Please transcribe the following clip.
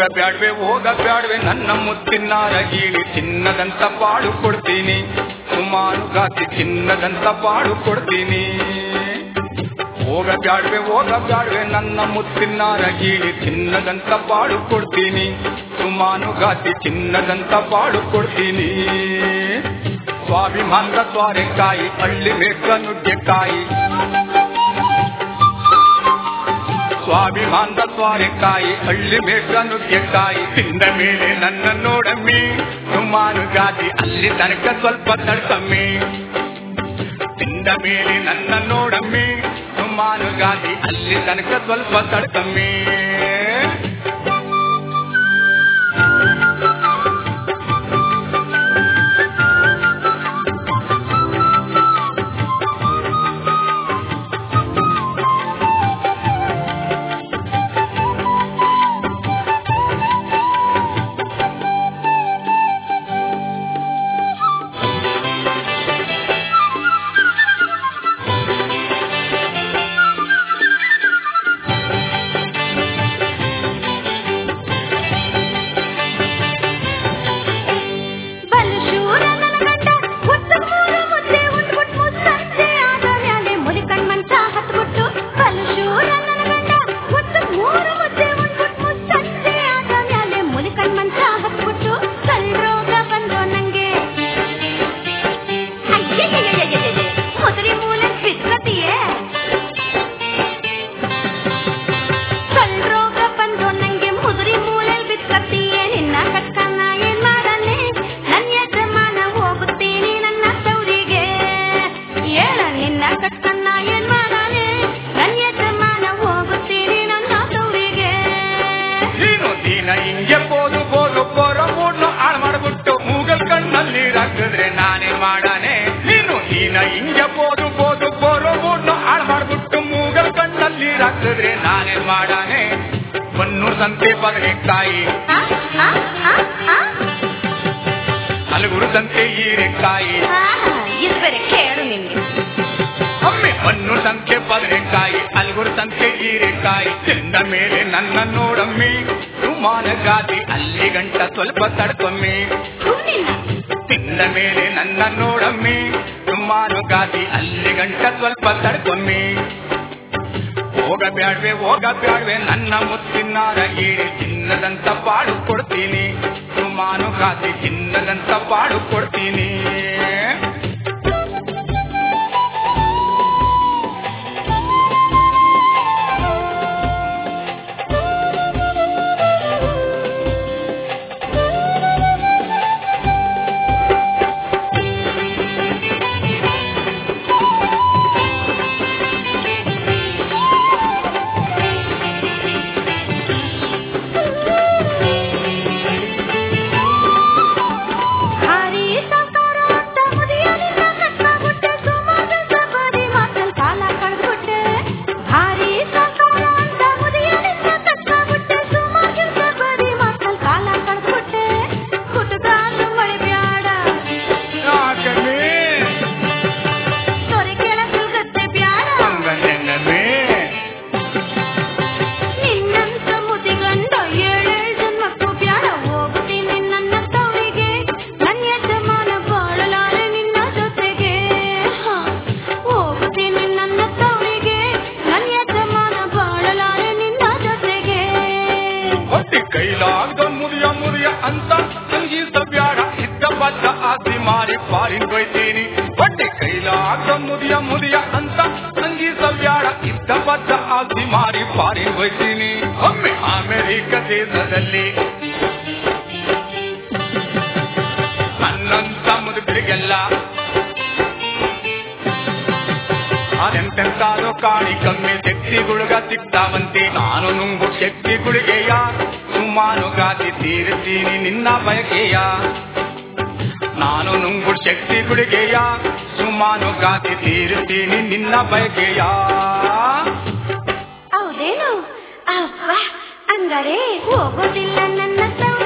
ಬ್ಯಾಡ್ವೆ ಹೋಗ ಬ್ಯಾಡ್ವೆ ನನ್ನ ಮುತ್ತಿನಾರ ಗೀಳಿ ಚಿನ್ನದಂತ ಪಾಡು ಕೊಡ್ತೀನಿ ಸುಮಾರು ಗಾತಿ ಚಿನ್ನದಂತ ಪಾಡು ಕೊಡ್ತೀನಿ ಹೋಗ ಬ್ಯಾಡ್ವೆ ಹೋಗ ಬ್ಯಾಡ್ವೆ ನನ್ನ ಮುತ್ತಿನಾರ ಗೀಳಿ ಚಿನ್ನದಂತ ಪಾಡು ಕೊಡ್ತೀನಿ ಸುಮಾನು ಗಾತಿ ಚಿನ್ನದಂತ ಪಾಡು ಕೊಡ್ತೀನಿ ಸ್ವಾಭಿಮಾನದ ಸ್ವಾರೆಕಾಯಿ ಹಳ್ಳಿ ಮೇಕ ನುಗ್ಗೆಕಾಯಿ ಸ್ವಾಭಿಮಾನದ ಸ್ವಾರೆಕಾಯಿ ಹಳ್ಳಿ ಮೇಕ ನುಗ್ಗೆಕಾಯಿ ತಿಂದ ಮೇಲೆ ನನ್ನ ನೋಡಮ್ಮಿ ಸುಮಾರು ಗಾದಿ ಅಲ್ಲಿ ತನಕ ಸ್ವಲ್ಪ ತಡ್ಕಮ್ಮಿ ತಿಂದ ಮೇಲೆ ನನ್ನ ನೋಡಮ್ಮಿ ಸುಮಾರು ಗಾದಿ ಅಲ್ಲಿ ತನಕ ಸ್ವಲ್ಪ ತಡ್ಕಮ್ಮಿ ಬಲಶೂರ ನನ್ನ ಗಂಡ ಹುಟ್ಟು ಮೂರು ಮುದ್ದೆ ಉಂಡ್ಬಿಟ್ಟು ಮುಸ್ಸಂಜೆ ಆದ ಮ್ಯಾಲೆ ಮುಲಿಕಣ್ ಮಂಚ ಹತ್ಬಿಟ್ಟು ಬಲಶೂರ ನನ್ನ ಗಂಡ ಹುಟ್ಟು ಮೂರು ಮುದ್ದೆ ಉಂಡ್ಬಿಟ್ಟು ಮುಸ್ಸಂಜೆ ಆದ ಮ್ಯಾಲೆ ಮುಲಿಕಣ್ ಮಂಚ ಹತ್ಬಿಟ್ಟು ಕಳ್ರೋಗ ಬಂದು ನಂಗೆ ಅಯ್ಯಯ್ಯಯ್ಯಯ್ಯಯ್ಯಯ್ಯ, ಮುದುರಿ ಮೂಲೆ ಬಿದ್ಕತಿಯೇ ಕಳ್ರೋಗ ಬಂದು ನಂಗೆ ಮುದುರಿ ಮೂಲೆ ಬಿದ್ಕತಿಯೇ ನಿನ್ನ ಕಟ್ಕನ್ನ ಏನ್ ಮಾಡನೆ ನನ್ನ ಯಜಮಾನ ಹೋಗುತ್ತೀನಿ ನನ್ನ ತವರಿಗೆ ಏಳ ನಿನ್ನ ಕಟ್ಕನ್ನ ಏನ್ ಮಾಡನೆ ನನ್ನ ಯಜಮಾನ ಹೋಗುತ್ತೀನಿ ನನ್ನ ತವರಿಗೆ ನೀನು ದಿನ ಹಿಂಗೆ ಬೋದು ಬೋದು ಪೊರ ಮೂಡ್ನು ಹಾಳು ಮಾಡ್ಬಿಟ್ಟು ಮೂಗಲ್ ಕಣ್ಣಲ್ಲಿ ಹಾಕಿದ್ರೆ ನಾನೇ ಮಾಡಾನೆ ನೀನು ದಿನ ಹಿಂಗೆ ಬೋದು ಬೋದು ಪೊರ ಮೂಡ್ನು ಹಾಳು ಮಾಡ್ಬಿಟ್ಟು ಮೂಗಲ್ ಕಣ್ಣಲ್ಲಿ ಹಾಕಿದ್ರೆ ನಾನೇ ಮಾಡಾನೆ ಬನ್ನೂರ್ ಸಂತೆ ಬದನೆಕಾಯಿ ಆ, ಆ, ಆ, ಆ? ಹಲಗುರು ಸಂತೆ ಹೀರೆಕಾಯಿ ಆಹಾ, ಇದು ಬೇರೆ ಕೇಳು ನಿನ್ಗೆ ಒಮ್ಮೆ ಬನ್ನೂರ್ ಸಂತೆ ಬದನೆಕಾಯಿ ಹಲಗುರು ಸಂತೆ ಹೀರೆಕಾಯಿ ತಿಂದ ಮೇಲೆ ನನ್ನ ನೋಡಮ್ಮಿ ಸುಮಾನ ಗಾದಿ ಅಲ್ಲಿ ಗಂಟ ಸ್ವಲ್ಪ ತಡ್ಕೊಮ್ಮಿ ಹೂ ನಿನ್ನ ತಿಂದ ಮೇಲೆ ನನ್ನ ನೋಡಮ್ಮಿ ಸುಮಾರು ಗಾದಿ ಅಲ್ಲಿ ಗಂಟ ಸ್ವಲ್ಪ ತಡ್ಕೊಮ್ಮಿ ಹೋಗ ಬ್ಯಾಡ್ವೆ ಹೋಗ ಬ್ಯಾಡ್ವೆ ನನ್ನ ಮುತ್ತಿನಾರ ಗೀಳಿ ಚಿನ್ನದಂತ ಪಾಡು ಕೊಡ್ತೀನಿ ಸುಮಾನು ಗಾದಿ ಚಿನ್ನದಂತ ಪಾಡು ಕೊಡ್ತೀನಿ ಹಾರಿ ಸಾಕಾರ ಅಂತ ಮುದಿಯಲಿಲ್ಲ ಕಟ್ಟಾಗ್ಬಿಟ್ಟೆ ಸುಮಾರು ಸಬರಿ ಮಾತಲ್ ಕಾಲ ಕಳ್ದ್ಬಿಟ್ಟೆ ಹಾರಿ ಸಾಕಾರ ಅಂತ ಮುದಿಯಲಿಲ್ಲ ಕಟ್ಟಾಗ್ಬಿಟ್ಟೆ ಸುಮಾರು ಸಬರಿ ಮಾತಲ್ ಕಾಲ ಕಳ್ದ್ಬಿಟ್ಟೆ ಹುಟ್ಟುಗಾಲು ಮಳೆ ಬ್ಯಾಡ ಯಾಕಮ್ಮಿ ಸೊರೆ ಕೆಳಸು ಗತ್ತೆ ಬ್ಯಾಡ ಹಂಗಂದೆಂಗಮ್ಮಿ ನಿನ್ನಂತ ಮುದಿಗಂಡ ಏಳೇಳ್ ಜನ್ಮಕ್ಕೂ ಬ್ಯಾಡ ಹೋಗ್ತೀನಿ ನನ್ನ ತವರಿಗೆ ನನ್ನ ಯಜಮಾನ ಬಾಳಲಾರೆ ನಿನ್ನ ಜೊತೆಗೆ ಹ, ಹೋಗ್ತೀನಿ ನನ್ನ ತವರಿಗೆ ನನ್ನ ಯಜಮಾನ ಬಾಳಲಾರೆ ನಿನ್ನ ಜೊತೆಗೆ ಹೊಟ್ಟಿ ಕೈಲಾಗ್ದ ಮುರಿಯ ಮುರಿಯ ಅಂತ ಸಂಗೀತ ಬ್ಯಾಡ ಇದ್ದ ಬದ್ದ ಆಸಿ ಮಾರಿ ಪಾರಿನ್ ಬೈತೀನಿ ಹೊಟ್ಟಿ ಕೈಲಾಗ್ದ ಮುರಿಯ ಮುರಿಯ ಅಂತ ಸಂಗೀತ ಬ್ಯಾಡ ಇದ್ದ ಬದ್ದ ಆಸಿ ಮಾರಿ ಪಾರಿನ್ ಬೈತೀನಿ ಒಮ್ಮೆ ಅಮೆರಿಕ ದೇಶದಲ್ಲಿ ನನ್ನಂತ ಮುದುಕರಿಗೆಲ್ಲ ಅದೆಂತೆಂತಾದೋ ಕಾಣಿ ಕಮ್ಮಿ ಶಕ್ತಿಗುಳುಗ ಸಿಗ್ತಾವಂತೆ ನಾನು ನುಂಗು ಶಕ್ತಿಗುಳಿಗೆಯ ಸುಮಾನು ಗಾದಿ ತೀರುತ್ತೀನಿ ನಿನ್ನ ಬಯಕೆಯ ನಾನು ನುಂಗು ಶಕ್ತಿಗುಳಿಗೆಯ ಸುಮಾನು ಗಾದಿ ತೀರುತ್ತೀನಿ ನಿನ್ನ ಬಯಕೆಯ ಹೌದೇನು ಅವ್ವ ಅಂದರೆ ಹೋಗೋದಿಲ್ಲ ನನ್ನ ತವರಿಗೆ